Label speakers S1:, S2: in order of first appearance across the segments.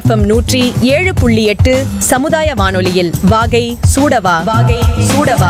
S1: FM நூற்றி ஏழு புள்ளி எட்டு சமுதாய வானொலியில் வாகை சூடவா வாகை சூடவா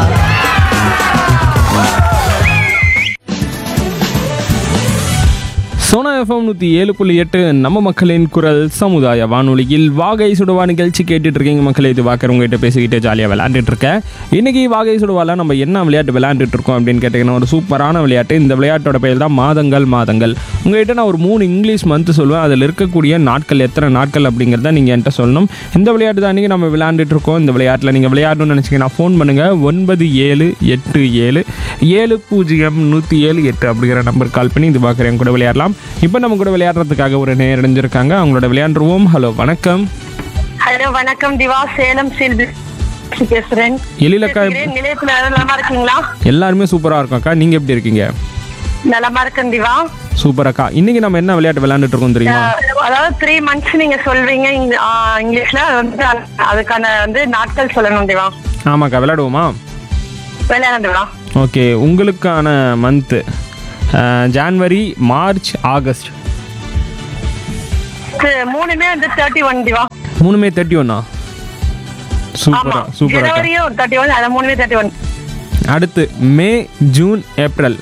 S2: சோனா எஃப்எம் நூற்றி ஏழு புள்ளி எட்டு நம்ம மக்களின் குரல் சமுதாய வானொலியில் வாகை சுடுவா நிகழ்ச்சி கேட்டுட்டு இருக்கீங்க மக்களே இது பார்க்குறவங்ககிட்ட பேசிக்கிட்டே ஜாலியாக விளையாண்டுட்டு இருக்கேன் இன்னைக்கு வாகை சுடுவால நம்ம என்ன விளையாட்டு விளையாண்டுட்டு இருக்கோம் அப்படின்னு கேட்டிங்கன்னா ஒரு சூப்பரான விளையாட்டு இந்த விளையாட்டோட பெயர் தான் மாதங்கள் மாதங்கள் உங்ககிட்ட நான் ஒரு மூணு இங்கிலீஷ் மந்த் சொல்லுவேன் அதில் இருக்கக்கூடிய நாட்கள் எத்தனை நாட்கள் அப்படிங்கிறத நீங்கள் என்கிட்ட சொல்லணும் இந்த விளையாட்டு தான் இன்றைக்கி நம்ம விளையாண்டுட்டு இருக்கோம் இந்த விளையாட்டில் நீங்கள் விளையாடணும்னு நினச்சிங்கன்னா ஃபோன் பண்ணுங்கள் ஒன்பது ஏழு எட்டு ஏழு ஏழு பூஜ்ஜியம் நூற்றி ஏழு எட்டு அப்படிங்கிற நம்பர் கால் பண்ணி இது பார்க்குறேன் கூட விளையாடலாம் இப்போ நம்ம கூட விளையாடுறதுக்காக ஒரு நேர் அடைஞ்சிருக்காங்க அவங்களோட விளையாண்டுருவோம் ஹலோ வணக்கம்
S3: ஹலோ வணக்கம் திவா சேலம் சில்வி பேசுறேன்
S2: எழிலக்கா
S3: பேசுகிறேன். நிலையத்துல நலமா இருக்கீங்களா
S2: எல்லாருமே சூப்பராக இருக்கும் அக்கா நீங்கள் எப்படி இருக்கீங்க
S3: நலமா இருக்கேன் திவா
S2: சூப்பர் அக்கா இன்னைக்கு நம்ம என்ன விளையாட்டு விளையாண்டுட்டு இருக்கோம் தெரியுமா
S3: அஹ், அதாவது த்ரீ மந்த்ஸ் நீங்க சொல்றீங்க இங்க- ஆ, இங்கிலீஷ்ல அது வந்து அது- அதுக்கான வந்து நாட்கள் சொல்லணும் திவா
S2: ஆமாக்கா விளையாடுவோமா
S3: விளையாடு திவா
S2: ஓகே உங்களுக்கான மந்த்து ஜான்வரி மார்ச் ஆகஸ்ட்
S3: இது மூணுமே வந்து தேர்ட்டி ஒன் திவா
S2: மூணுமே தேர்ட்டி ஒன்னா
S3: ஆமா
S2: சூப்பரா சூப்பரா
S3: ஜனவரியும் தேர்ட்டி ஒன் அது மூணுமே தேர்ட்டி ஒன்
S2: அடுத்து May June April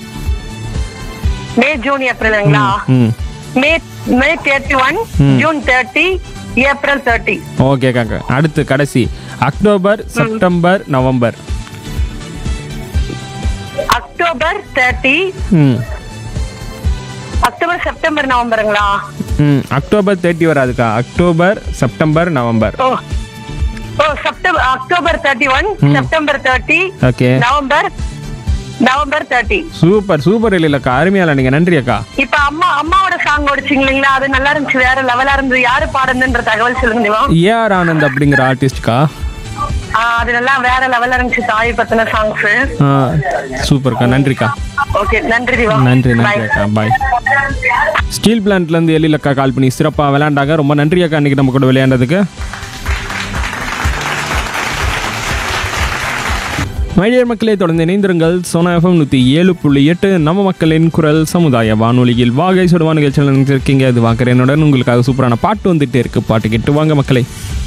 S3: May June ஏப்ரலுங்களா
S2: ம்
S3: May May thirty one June thirty April thirty
S2: okay காக்கா அடுத்து கடைசி October September November
S3: October thirty
S2: ம்
S3: அக்டோபர் செப்டம்பர் நவம்பருங்களா
S2: ம் அக்டோபர் தேர்ட்டி வராதுக்கா October September November
S3: oh oh September October thirty one September thirty
S2: okay
S3: November November thirty
S2: super super இல்லைக்கா அருமையால நீங்கள் நன்றி அக்கா
S3: இப்ப அம்மா அம்மாவோட சாங் ஓடிச்சிங்க இல்லைங்களா அது நல்லா இருந்துச்சு வேற லெவலா இருந்தது யாரு பாடுதுன்ற தகவல் சொல்லுங்க திவா
S2: ஏஆர் ஆனந்த் அப்படிங்கிற ஆர்டிஸ்ட்க்கா
S3: ஆ, அது நல்லா வேற லெவலா இருந்துச்சு தாய் பத்தின சாங்ஸ்
S2: ஆ சூப்பர்க்கா நன்றிக்கா
S3: ஓகே நன்றி திவா
S2: நன்றி நன்றி
S3: Bye.
S2: அக்கா பாய் ஸ்டீல் பிளான்ட்லேருந்து எழில் அக்கா கால் பண்ணி சிறப்பாக விளையாண்டாங்க ரொம்ப நன்றி அக்கா இன்னைக்கு நம்ம கூட விளையாண்டதுக்கு மைடியர் மக்களே தொடர்ந்து இணைந்திருங்கள் சோனா எஃப்எம் நூற்றி ஏழு புள்ளி எட்டு நம்ம மக்களின் குரல் சமுதாய வானொலியில் வாகை சுடுவா நிகழ்ச்சியில் நினைச்சிருக்கீங்க அது வாக்குறேனுடன் உங்களுக்காக சூப்பரான பாட்டு வந்துட்டே இருக்கு பாட்டு கேட்டு வாங்க மக்களே